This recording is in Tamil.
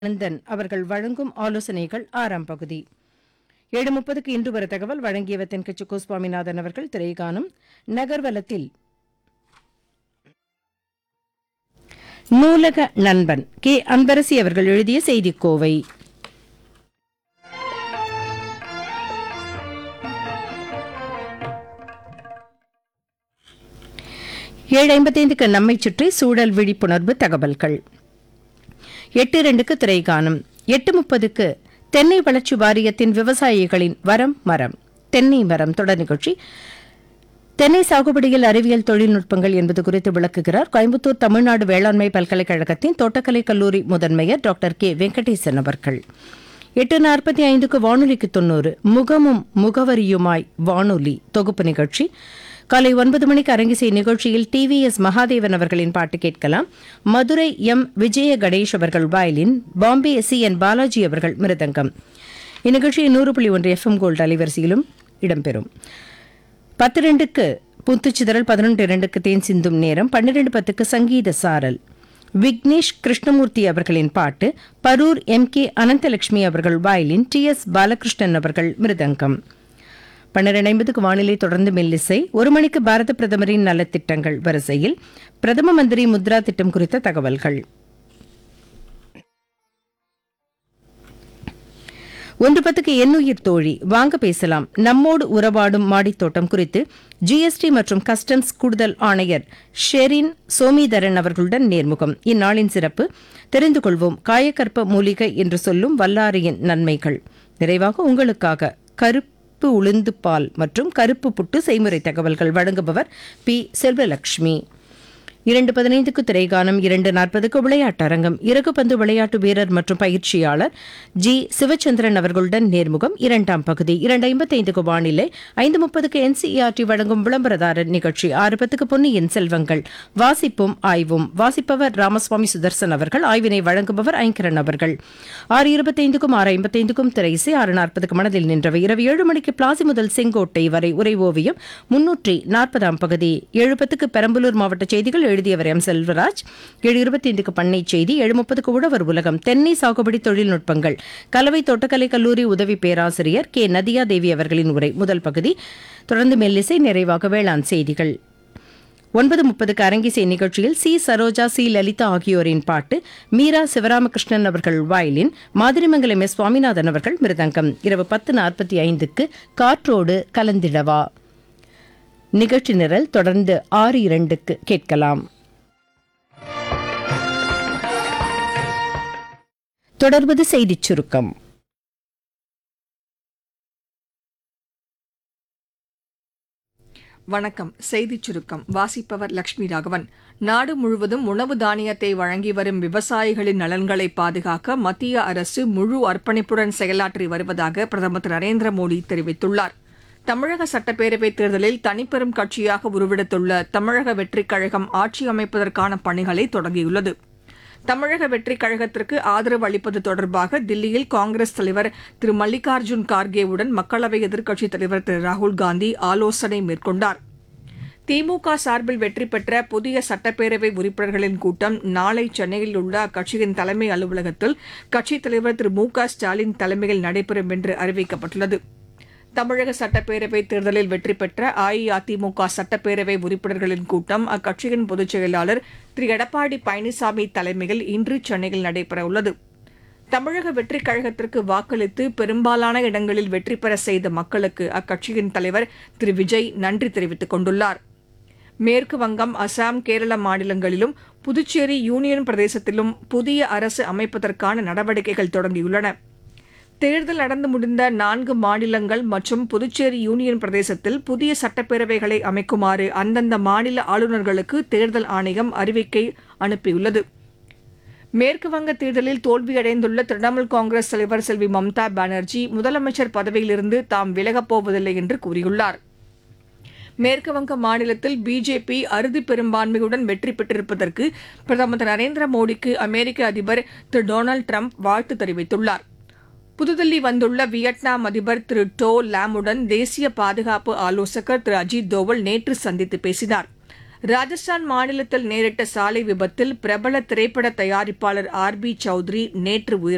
நந்தன் அவர்கள் வழங்கும் ஆலோசனைகள் ஆறாம் பகுதி ஏழு முப்பதுக்கு இன்று வர தகவல் வழங்கியவர் தென்கட்சி கோ சுவாமிநாதன் அவர்கள் திரைகாணும் நகர்வலத்தில் நூலக நண்பன் கே அன்பரசி அவர்கள் எழுதிய செய்திக்கோவை ஏழு ஐம்பத்தைந்துக்கு நம்மை சுற்றி சூழல் விழிப்புணர்வு தகவல்கள் எட்டு இரண்டுக்கு திரைகாணும் எட்டு முப்பதுக்கு தென்னை வளர்ச்சி வாரியத்தின் விவசாயிகளின் வரம் மரம் தென்னை மரம் தொடர் நிகழ்ச்சி தென்னை சாகுபடியில் அறிவியல் தொழில்நுட்பங்கள் என்பது குறித்து விளக்குகிறார் கோயம்புத்தூர் தமிழ்நாடு வேளாண்மை பல்கலைக்கழகத்தின் தோட்டக்கலை கல்லூரி முதன்மையர் டாக்டர் கே வெங்கடேசன் அவர்கள் எட்டு நாற்பத்தி ஐந்துக்கு வானொலிக்கு தொண்ணூறு முகமும் முகவரியுமாய் வானொலி தொகுப்பு நிகழ்ச்சி காலை ஒன்பது மணிக்கு அரங்கிசை நிகழ்ச்சியில் டிவிஎஸ் மகாதேவன் அவர்களின் பாட்டு கேட்கலாம் மதுரை எம் விஜய கணேஷ் அவர்கள் violin Bombay C N Balaji அவர்கள் மிருதங்கம் இந்நிகழ்ச்சி நூறு புள்ளி ஒன்று எஃப்எம் கோல்டு அலைவரிசையிலும் இடம்பெறும் பத்து ரெண்டுக்கு புத்துச்சிதறல் பதினொன்று இரண்டுக்கு தேன் சிந்தும் நேரம் பன்னிரண்டு பத்துக்கு சங்கீத சாரல் விக்னேஷ் கிருஷ்ணமூர்த்தி அவர்களின் பாட்டு பரூர் எம் கே அனந்தலட்சுமி அவர்கள் வயலின் டி எஸ் பாலகிருஷ்ணன் அவர்கள் மிருதங்கம் பன்னிரண்டு ஐம்பதுக்கு வானிலை தொடர்ந்து மெல்லிசை ஒரு மணிக்கு பாரத பிரதமரின் நலத்திட்டங்கள் வரிசையில் பிரதம மந்திரி முத்ரா திட்டம் குறித்த தகவல்கள் ஒன்று பத்துக்கு எண்ணுயிர் தோழி வாங்க பேசலாம் நம்மோடு உறவாடும் மாடித்தோட்டம் குறித்து ஜிஎஸ்டி மற்றும் கஸ்டம்ஸ் கூடுதல் ஆணையர் ஷெரின் சோமிதரன் அவர்களுடன் நேர்முகம் இந்நாளின் சிறப்பு தெரிந்து கொள்வோம் காயக்கற்ப மூலிகை என்று சொல்லும் வல்லாரியின் நன்மைகள் நிறைவாக உங்களுக்காக கருப்பு உளுந்து பால் மற்றும் கருப்பு புட்டு செய்முறை தகவல்கள் வழங்குபவர் பி செல்வலட்சுமி இரண்டு பதினைந்துக்கு திரைகானம் இரண்டு நாற்பதுக்கு விளையாட்டரங்கம் இறகுப்பந்து விளையாட்டு வீரர் மற்றும் பயிற்சியாளர் ஜி சிவச்சந்திரன் அவர்களுடன் நேர்முகம் இரண்டாம் பகுதி இரண்டு ஐம்பத்தைந்துக்கு வானிலை ஐந்து முப்பதுக்கு என்சிஇஆர்டி வழங்கும் விளம்பரதாரர் நிகழ்ச்சி ஆறு பத்துக்கு பொன்னியின் செல்வங்கள் வாசிப்பும் ஆய்வும் வாசிப்பவர் ராமசுவாமி சுதர்சன் அவர்கள் ஆய்வினை வழங்குபவர் ஐங்கரன் அவர்கள் ஆறு இருபத்தைந்துக்கும் ஆறு ஐம்பத்தைந்துக்கும் திரைசை ஆறு நாற்பதுக்கு மனதில் நின்றவை இரவு ஏழு மணிக்கு பிளாசி முதல் செங்கோட்டை வரை உரை ஓவியம் முன்னூற்றி நாற்பதாம் பகுதி ஏழு பத்துக்கு பெரம்பலூர் மாவட்ட செய்திகள் எழுதியவர் எம் செல்வராஜ் ஏழு இருபத்தி ஐந்துக்கு பண்ணை செய்தி ஏழு முப்பதுக்கு உழவர் உலகம் தென்னை சாகுபடி தொழில்நுட்பங்கள் கலவை தோட்டக்கலை கல்லூரி உதவி பேராசிரியர் கே நதியா தேவி அவர்களின் உரை முதல் பகுதி தொடர்ந்து மெல்லிசை நிறைவாக வேளாண் செய்திகள் ஒன்பது முப்பதுக்கு அரங்கிசை நிகழ்ச்சியில் சி சரோஜா சி லலிதா ஆகியோரின் பாட்டு மீரா சிவராமகிருஷ்ணன் அவர்கள் வயலின் மாதிரிமங்கலம் எஸ் சுவாமிநாதன் அவர்கள் மிருதங்கம் இரவு பத்து நாற்பத்தி ஐந்துக்கு காற்றோடு கலந்திடவா நிகழ்ச்சி நிரல் தொடர்ந்து ஆறு இரண்டுக்கு கேட்கலாம் தொடர்வது செய்திச் சுருக்கம் வணக்கம் செய்திச் சுருக்கம் வாசிப்பவர் லட்சுமி ராகவன் நாடு முழுவதும் உணவு தானியத்தை வழங்கி வரும் விவசாயிகளின் நலன்களை பாதுகாக்க மத்திய அரசு முழு அர்ப்பணிப்புடன் செயலாற்றி வருவதாக பிரதமர் திரு நரேந்திர மோடி தெரிவித்துள்ளார் தமிழக சட்டப்பேரவைத் தேர்தலில் தனிப்பெரும் கட்சியாக உருவெடுத்துள்ள தமிழக வெற்றிக் கழகம் ஆட்சி அமைப்பதற்கான பணிகளை தொடங்கியுள்ளது தமிழக வெற்றிக் கழகத்திற்கு ஆதரவு அளிப்பது தொடர்பாக தில்லியில் காங்கிரஸ் தலைவர் திரு மல்லிகார்ஜுன் கார்கேவுடன் மக்களவை எதிர்க்கட்சித் தலைவர் திரு ராகுல் காந்தி ஆலோசனை மேற்கொண்டார் திமுக சார்பில் வெற்றி பெற்ற புதிய சட்டப்பேரவை உறுப்பினர்களின் கூட்டம் நாளை சென்னையில் உள்ள அக்கட்சியின் தலைமை அலுவலகத்தில் கட்சித் தலைவர் திரு மு க ஸ்டாலின் தலைமையில் நடைபெறும் என்று அறிவிக்கப்பட்டுள்ளது தமிழக சட்டப்பேரவைத் தேர்தலில் வெற்றி பெற்ற அஇஅதிமுக சட்டப்பேரவை உறுப்பினர்களின் கூட்டம் அக்கட்சியின் பொதுச் செயலாளர் திரு எடப்பாடி பழனிசாமி தலைமையில் இன்று சென்னையில் நடைபெறவுள்ளது தமிழக வெற்றிக் கழகத்திற்கு வாக்களித்து பெரும்பாலான இடங்களில் வெற்றி பெற செய்த மக்களுக்கு அக்கட்சியின் தலைவர் திரு விஜய் நன்றி தெரிவித்துக் கொண்டுள்ளார் மேற்கு வங்கம் அசாம் கேரள மாநிலங்களிலும் புதுச்சேரி யூனியன் பிரதேசத்திலும் புதிய அரசு அமைப்பதற்கான நடவடிக்கைகள் தொடங்கியுள்ளன தேர்தல் நடந்து முடிந்த நான்கு மாநிலங்கள் மற்றும் புதுச்சேரி யூனியன் பிரதேசத்தில் புதிய சட்டப்பேரவைகளை அமைக்குமாறு அந்தந்த மாநில ஆளுநர்களுக்கு தேர்தல் ஆணையம் அறிவிக்கை அனுப்பியுள்ளது மேற்கு வங்க தேர்தலில் தோல்வியடைந்துள்ள திரிணாமுல் காங்கிரஸ் தலைவர் செல்வி மம்தா பானர்ஜி முதலமைச்சர் பதவியிலிருந்து தாம் விலகப் போவதில்லை என்று கூறியுள்ளார் மேற்கு வங்க மாநிலத்தில் பிஜேபி அறுதி பெரும்பான்மையுடன் வெற்றி பெற்றிருப்பதற்கு பிரதமர் திரு நரேந்திர மோடிக்கு அமெரிக்க அதிபர் திரு டொனால்டு ட்ரம்ப் வாழ்த்து தெரிவித்துள்ளார் புதுதில்லி வந்துள்ள வியட்நாம் அதிபர் திரு டோ லாமுடன் தேசிய பாதுகாப்பு ஆலோசகர் திரு அஜித் தோவல் நேற்று சந்தித்து பேசினார் ராஜஸ்தான் மாநிலத்தில் நேரிட்ட சாலை விபத்தில் பிரபல திரைப்பட தயாரிப்பாளர் ஆர் பி சௌத்ரி நேற்று உயிர்